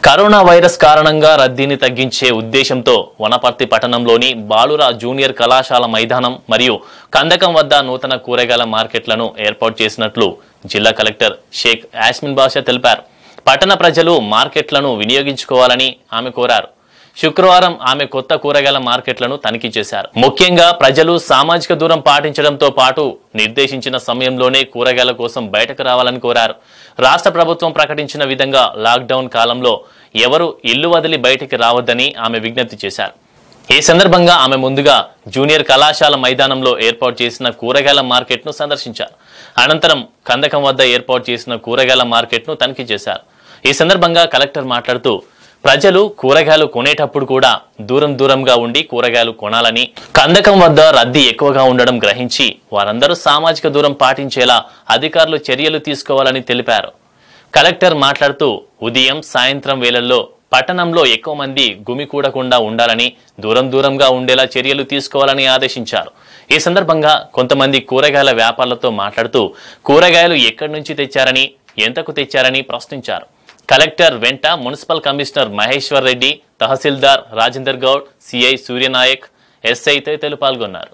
Corona virus కారణంగా రద్దీని తగ్గించే ఉద్దేశంతో వనపర్తి పట్టణంలోని బాలుర జూనియర్ కళాశాల మైదానం మరియు కందకం వద్ద నూతన కూరగాయల మార్కెట్లను ఏర్పాటు చేసినట్లు జిల్లా కలెక్టర్ షేక్ యాస్మిన్ బాషా తెలిపారు పట్టణ ప్రజలు మార్కెట్లను వినియోగించుకోవాలని ఆమె కోరారు శుక్రవారం ఆమె కొత్త కూరగాయల మార్కెట్లను తనిఖీ చేశారు ముఖ్యంగా ప్రజలు సామాజిక దూరం పాటించడంతో పాటు నిర్దేశించిన సమయంలోనే కూరగాయల కోసం బయటకు రావాలని కోరారు రాష్ట్ర ప్రభుత్వం ప్రకటించిన విధంగా లాక్డౌన్ కాలంలో ఎవరు ఇల్లు వదిలి బయటికి రావద్దని ఆమె విజ్ఞప్తి చేశారు ఈ సందర్భంగా ఆమె ముందుగా జూనియర్ కళాశాల మైదానంలో ఏర్పాటు చేసిన కూరగాయల మార్కెట్ను సందర్శించారు అనంతరం కందకం వద్ద ఏర్పాటు చేసిన కూరగాయల మార్కెట్ను తనిఖీ చేశారు ఈ సందర్భంగా కలెక్టర్ మాట్లాడుతూ ప్రజలు కూరగాయలు కొనేటప్పుడు కూడా దూరం దూరంగా ఉండి కూరగాయలు కొనాలని కందకం వద్ద రద్దీ ఎక్కువగా ఉండడం గ్రహించి వారందరూ సామాజిక దూరం పాటించేలా అధికారులు చర్యలు తీసుకోవాలని తెలిపారు కలెక్టర్ మాట్లాడుతూ ఉదయం సాయంత్రం వేళల్లో పట్టణంలో ఎక్కువ మంది గుమికూడకుండా ఉండాలని దూరం దూరంగా ఉండేలా చర్యలు తీసుకోవాలని ఆదేశించారు ఈ సందర్భంగా కొంతమంది కూరగాయల వ్యాపారులతో మాట్లాడుతూ కూరగాయలు ఎక్కడి నుంచి తెచ్చారని ఎంతకు తెచ్చారని ప్రశ్నించారు కలెక్టర్ వెంట municipal commissioner Maheshwar Reddy tahsildar Rajender Goud CI Suryanayak SI తదితరులు పాల్గొన్నారు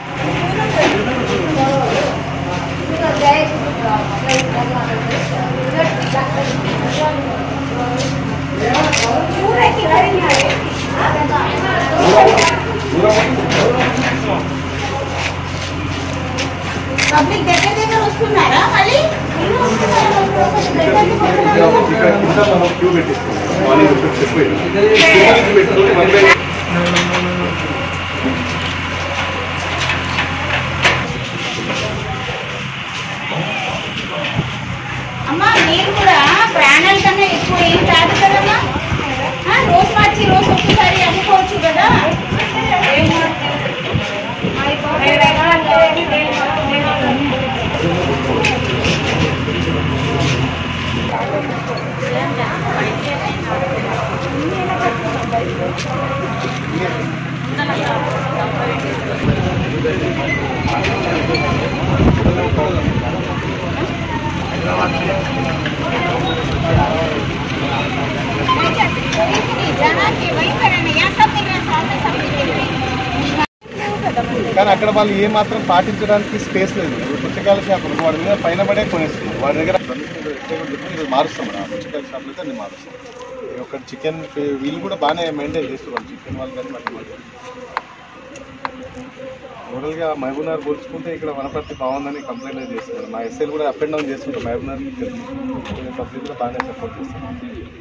పబ్లిక్ దగ్గర దగ్గర వస్తున్నారా మళ్ళీ మీరు వస్తున్నారా? కొంచెం దగ్గరికి వస్తున్నారా? ఇక్కడ కింద మనం క్యూ పెట్టిస్తాం మార్నింగ్ వచ్చి చెప్పేది క్యూ పెట్టుకొని వన్ బై అమ్మా మీరు కూడా ప్రాణాల కన్నా ఎక్కువ ఏం కాదు కదమ్మా ఆ, రోజు మార్చి రోజు ఒక్కసారి అమ్ముకోవచ్చు కదా జనానికి భయపడండి యా సబ్ దిగ్ రహా సామ్నే సబ్ దిగ్ రహా కానీ అక్కడ వాళ్ళు ఏ మాత్రం పాటించడానికి స్పేస్ లేదు ఇప్పుడు పుచ్చకాయల షాపులు వాడి మీద పైన పడే కొనేస్తున్నారు వాడి దగ్గర ఇది మారుస్తాం మనం ఆ పుచ్చకాయల షాపులు అయితే అన్ని మారుస్తాం ఈ ఒక్క చికెన్ వీళ్ళు కూడా బాగానే మెయింటైన్ చేస్తున్నారు చికెన్ వాళ్ళు కానీ మటన్ వాళ్ళు టోటల్గా మహబూబ్నగర్ పోల్చుకుంటే ఇక్కడ వనపర్తి బాగుందని కంప్లైంట్ అయితే చేస్తున్నారు మా ఎస్ఐలు కూడా అప్ అండ్ డౌన్ చేస్తుంటారు మహబూబ్నగర్ పబ్లిక్ కూడా బాగానే సపోర్ట్ చేస్తున్నారు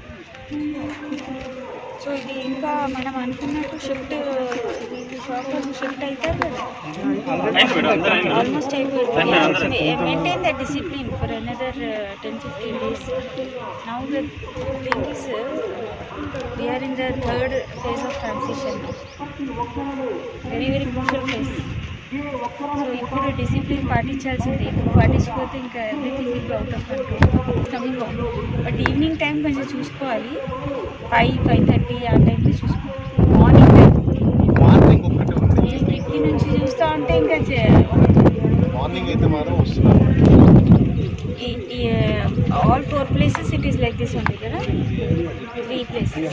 సో ఇది ఇంకా మనం అనుకున్నట్టు షిఫ్ట్ ఇది షాప్ షిఫ్ట్ అవుతారు కదా ఆల్మోస్ట్ అయిపోయింది maintain the discipline for another ten fifteen days now the thing is we're in the third phase of transition very very crucial phase so ఇప్పుడు డిసిప్లిన్ పాటించాల్సింది ఇప్పుడు పాటించకపోతే ఇంకా everything will out of control coming on but evening time కొంచెం చూసుకోవాలి five five thirty ఆ టైంకి చూసుకోవాలి మార్నింగ్ టైం మార్నింగ్ ఒక్కటే ఉంది ఈ కిటికీ నుంచి చూస్తూ ఉంటే ఇంకా చే- మార్నింగ్ అయితే మాత్రం వస్తున్నారు ఈ all four places it is like this ఉంది కదా త్రీ ప్లేసెస్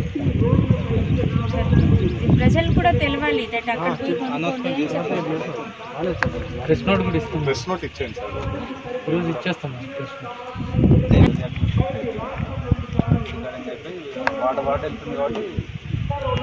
ప్రజలు కూడా తెలవాలి దట్ అక్కడ పోయి కొనుక్కోండి అని చెప్పాలి ప్రెస్ నోట్ కూడా ఇస్తాం ప్రెస్ నోట్ ఇచ్చేయండి సార్ ఈరోజు ఇచ్చేస్తాం ప్రెస్ నోట్ వాటర్ వాటర్ వెళ్తుంది కాబట్టి